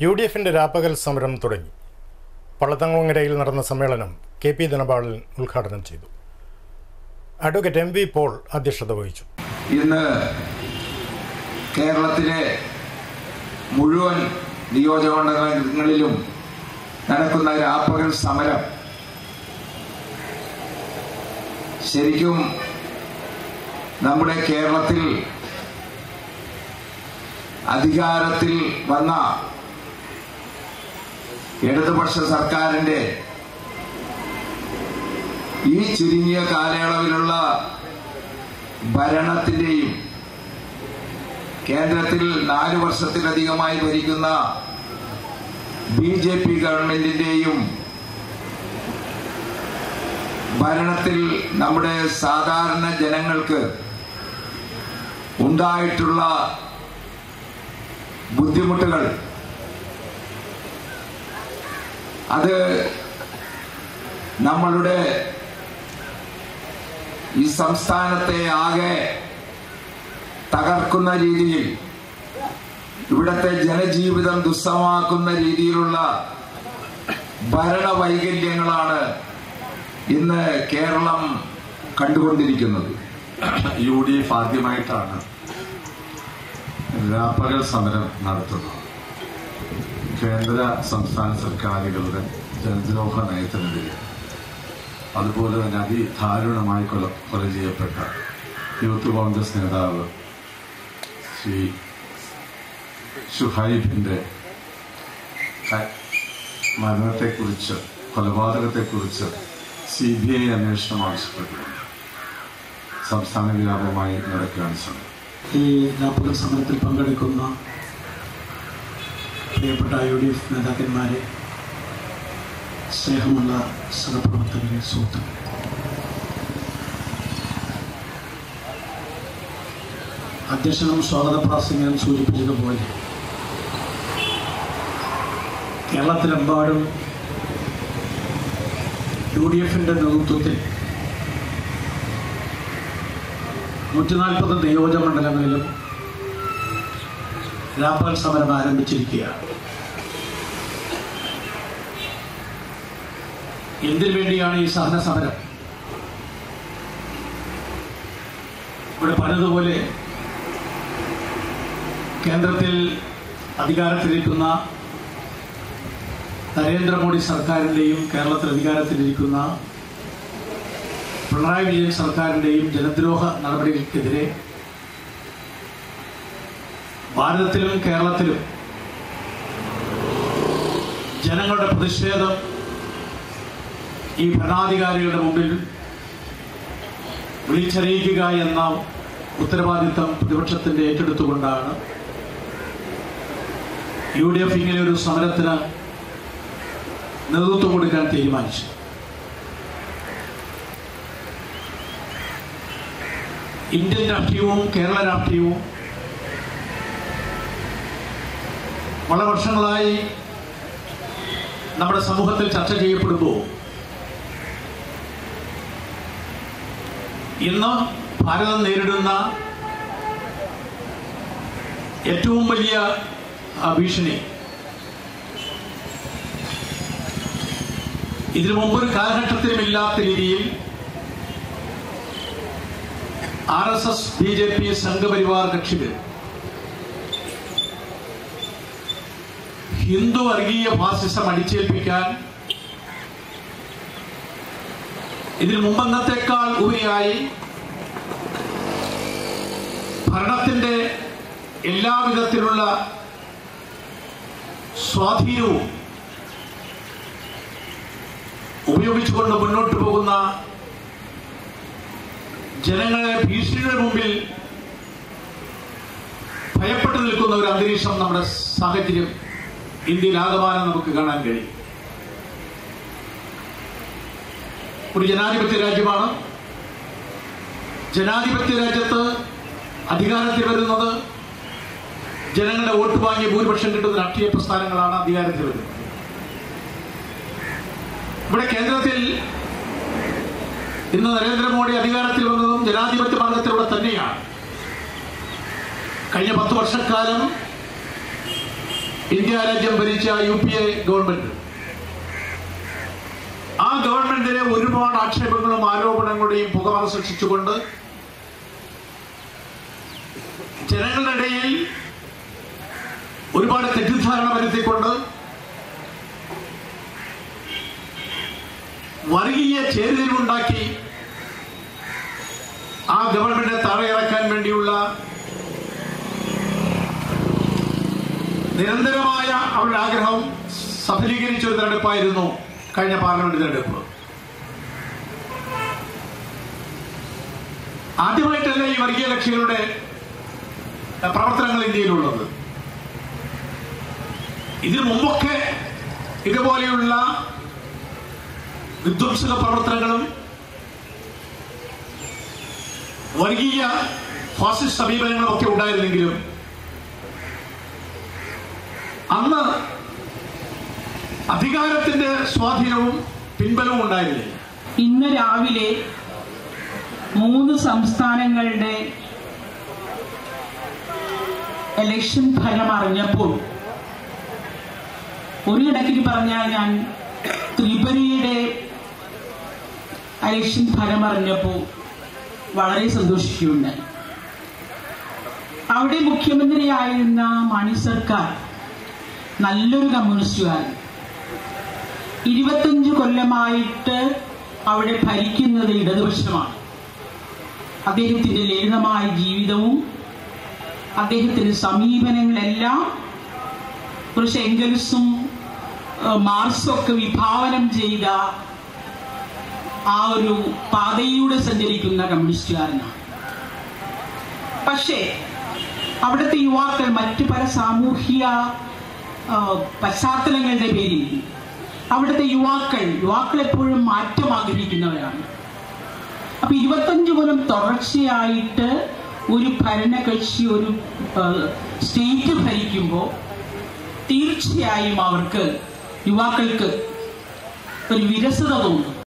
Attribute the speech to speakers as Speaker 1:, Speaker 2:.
Speaker 1: U D എഫിൻ്റെ രാപ്പകൽ സമരം തുടങ്ങി പള്ളത്തങ്കുളങ്ങരയിൽ നടന്ന സമ്മേളനം കെ പി ധനപാലൻ ഉദ്ഘാടനം ചെയ്തു അഡ്വക്കേറ്റ് എം വി പോൾ അധ്യക്ഷത വഹിച്ചു
Speaker 2: ഇന്ന് കേരളത്തിലെ മുഴുവൻ നിയോജകമണ്ഡലങ്ങളിലും നടക്കുന്ന രാപ്പകൽ സമരം ശരിക്കും നമ്മുടെ കേരളത്തിൽ അധികാരത്തിൽ വന്ന ഇടതുപക്ഷ സർക്കാരിന്റെ ഈ ചുരുങ്ങിയ കാലയളവിലുള്ള ഭരണത്തിന്റെയും കേന്ദ്രത്തിൽ നാല് വർഷത്തിലധികമായി ഭരിക്കുന്ന ബി ജെ പി ഗവൺമെന്റിന്റെയും ഭരണത്തിൽ നമ്മുടെ സാധാരണ ജനങ്ങൾക്ക് ഉണ്ടായിട്ടുള്ള ബുദ്ധിമുട്ടുകൾ അത് നമ്മളുടെ ഈ സംസ്ഥാനത്തെ ആകെ തകർക്കുന്ന രീതിയിൽ ഇവിടത്തെ ജനജീവിതം ദുസ്സഹമാക്കുന്ന രീതിയിലുള്ള ഭരണവൈകല്യങ്ങളാണ് ഇന്ന് കേരളം കണ്ടുകൊണ്ടിരിക്കുന്നത്
Speaker 3: യു ഡി എഫ് ആദ്യമായിട്ടാണ് രാപ്പകൽ സമരം നടത്തുന്നത് കേന്ദ്ര സംസ്ഥാന സർക്കാരുകളുടെ ജനദ്രോഹ നയത്തിനെതിരെ അതുപോലെ തന്നെ അതിദാരുണമായി കൊല കൊല ചെയ്യപ്പെട്ട യൂത്ത് കോൺഗ്രസ് നേതാവ് ശ്രീ ഷുഹൈബിന്റെ ക- മരണത്തെക്കുറിച്ച് കൊലപാതകത്തെക്കുറിച്ച് സി ബി ഐ അന്വേഷണം ആവശ്യപ്പെട്ടുകൊണ്ട് സംസ്ഥാന വ്യാപകമായി നടക്കുകയാണ് ശ്രമം
Speaker 4: ഈ രാപ്പകൽ സമരത്തിൽ പങ്കെടുക്കുന്ന പ്രിയപ്പെട്ട യു ഡി എഫ് നേതാക്കന്മാരെ സ്നേഹമുള്ള സഹപ്രവർത്തകരെ സുഹൃത്തുക്കളെ അധ്യക്ഷനും സ്വാഗത പ്രാസംഗികനും സൂചിപ്പിച്ചതുപോലെ കേരളത്തിലെമ്പാടും യു ഡി എഫിൻ്റെ നേതൃത്വത്തിൽ നൂറ്റി നാൽപ്പത് നിയോജകമണ്ഡലങ്ങളിലും രാപ്പകൽ സമരം ആരംഭിച്ചിരിക്കുകയാണ് എന്തിനു വേണ്ടിയാണ് ഈ സഹന സമരം ഇവിടെ പറഞ്ഞതുപോലെ കേന്ദ്രത്തിൽ അധികാരത്തിലിരിക്കുന്ന നരേന്ദ്രമോദി സർക്കാരിൻ്റെയും കേരളത്തിൽ അധികാരത്തിലിരിക്കുന്ന പിണറായി വിജയൻ സർക്കാരിൻ്റെയും ജനദ്രോഹ നടപടികൾക്കെതിരെ ഭാരതത്തിലും കേരളത്തിലും ജനങ്ങളുടെ പ്രതിഷേധം ഈ ഭരണാധികാരികളുടെ മുമ്പിൽ വിളിച്ചറിയിക്കുക എന്ന ഉത്തരവാദിത്തം പ്രതിപക്ഷത്തിന്റെ ഏറ്റെടുത്തുകൊണ്ടാണ് യു ഡി എഫ് ഇങ്ങനെ ഒരു സമരത്തിന് നേതൃത്വം കൊടുക്കാൻ തീരുമാനിച്ചു ഇന്ത്യൻ രാഷ്ട്രീയവും കേരള രാഷ്ട്രീയവും വളരെ വർഷങ്ങളായി നമ്മുടെ സമൂഹത്തിൽ ചർച്ച ചെയ്യപ്പെടുമ്പോൾ ഇന്ന് ഭാരതം നേരിടുന്ന ഏറ്റവും വലിയ ആ, ഭീഷണി ഇതിനു മുമ്പ് ഒരു കാലഘട്ടത്തിലും ഇല്ലാത്ത രീതിയിൽ R S S B J P Sangh Parivar കക്ഷികൾ ഹിന്ദു വർഗീയ ഫാസിസം അടിച്ചേൽപ്പിക്കാൻ ഇതിനു മുമ്പന്നത്തേക്കാൾ ഉപരിയായി ഭരണത്തിന്റെ എല്ലാവിധത്തിലുള്ള സ്വാധീനവും ഉപയോഗിച്ചുകൊണ്ട് മുന്നോട്ട് പോകുന്ന ജനങ്ങളെ ഭീഷണിയുടെ മുമ്പിൽ ഭയപ്പെട്ടു നിൽക്കുന്ന ഒരു അന്തരീക്ഷം നമ്മുടെ സാഹചര്യം ഇന്ത്യയിൽ ആകമാനം നമുക്ക് കാണാൻ കഴിയും ഒരു ജനാധിപത്യ രാജ്യമാണ് ജനാധിപത്യ രാജ്യത്ത് അധികാരത്തിൽ വരുന്നത് ജനങ്ങളുടെ വോട്ട് വാങ്ങി ഭൂരിപക്ഷം കിട്ടുന്ന രാഷ്ട്രീയ പ്രസ്ഥാനങ്ങളാണ് അധികാരത്തിൽ വരുന്നത് ഇവിടെ കേന്ദ്രത്തിൽ ഇന്ന് നരേന്ദ്രമോദി അധികാരത്തിൽ വന്നതും ജനാധിപത്യ മാർഗത്തിലൂടെ തന്നെയാണ് കഴിഞ്ഞ പത്ത് വർഷക്കാലം ഇന്ത്യ രാജ്യം ഭരിച്ച യു പി എ ഗവൺമെന്റ് ആ ഗവൺമെന്റിനെ ഒരുപാട് ആക്ഷേപങ്ങളും ആരോപണങ്ങളുടെയും പുകമറ സൃഷ്ടിച്ചുകൊണ്ട് ജനങ്ങളുടെ ഇടയിൽ ഒരുപാട് തെറ്റിദ്ധാരണ വരുത്തിക്കൊണ്ട് വർഗീയ ചേരിതിരിവുണ്ടാക്കി ആ ഗവൺമെന്റിനെ തറയിറക്കാൻ വേണ്ടിയുള്ള നിരന്തരമായ അവരുടെ ആഗ്രഹം സഫലീകരിച്ച ഒരു തെരഞ്ഞെടുപ്പായിരുന്നു കഴിഞ്ഞ പാർലമെന്റ് തെരഞ്ഞെടുപ്പ് ആദ്യമായിട്ടല്ല ഈ വർഗീയ കക്ഷികളുടെ അഹ്, പ്രവർത്തനങ്ങൾ ഇന്ത്യയിലുള്ളത് ഇതിനു മുമ്പൊക്കെ ഇതുപോലെയുള്ള വിധ്വംസക പ്രവർത്തനങ്ങളും വർഗീയ ഫാസിസ്റ്റ് സമീപനങ്ങളും ഒക്കെ ഉണ്ടായിരുന്നെങ്കിലും അന്ന് അധികാരത്തിന്റെ സ്വാധീനവും പിൻബലവും ഉണ്ടായിരുന്നില്ല
Speaker 5: ഇന്ന് രാവിലെ മൂന്ന് സംസ്ഥാനങ്ങളുടെ ഇലക്ഷൻ ഫലം അറിഞ്ഞപ്പോൾ ഒരു കണക്കിന് പറഞ്ഞാൽ ഞാൻ ത്രിപുരയുടെ ഇലക്ഷൻ ഫലം അറിഞ്ഞപ്പോൾ വളരെ സന്തോഷിക്കുകയുണ്ടായി അവിടെ മുഖ്യമന്ത്രിയായിരുന്ന മണി സർക്കാർ നല്ലൊരു കമ്മ്യൂണിസ്റ്റുകാരൻ ഇരുപത്തഞ്ച് കൊല്ലമായിട്ട് അവിടെ ഭരിക്കുന്നത് ഇടതുപക്ഷമാണ് അദ്ദേഹത്തിന്റെ ലളിതമായ ജീവിതവും അദ്ദേഹത്തിന്റെ സമീപനങ്ങളെല്ലാം കുറച്ച് എംഗൽസും ഏഹ്, മാർക്സും ഒക്കെ വിഭാവനം ചെയ്ത ആ ഒരു പാതയിലൂടെ സഞ്ചരിക്കുന്ന കമ്മ്യൂണിസ്റ്റുകാരനാണ് പക്ഷേ അവിടുത്തെ യുവാക്കൾ മറ്റു പല സാമൂഹിക ആ, പശ്ചാത്തലങ്ങളുടെ പേരിൽ അവിടുത്തെ യുവാക്കൾ യുവാക്കൾ എപ്പോഴും മാറ്റം ആഗ്രഹിക്കുന്നവരാണ് അപ്പൊ ഇരുപത്തഞ്ച് കൊല്ലം തുടർച്ചയായിട്ട് ഒരു ഭരണകക്ഷി ഒരു ആ, സ്റ്റേറ്റ് ഭരിക്കുമ്പോൾ തീർച്ചയായും അവർക്ക് യുവാക്കൾക്ക് ഒരു വിരസത തോന്നും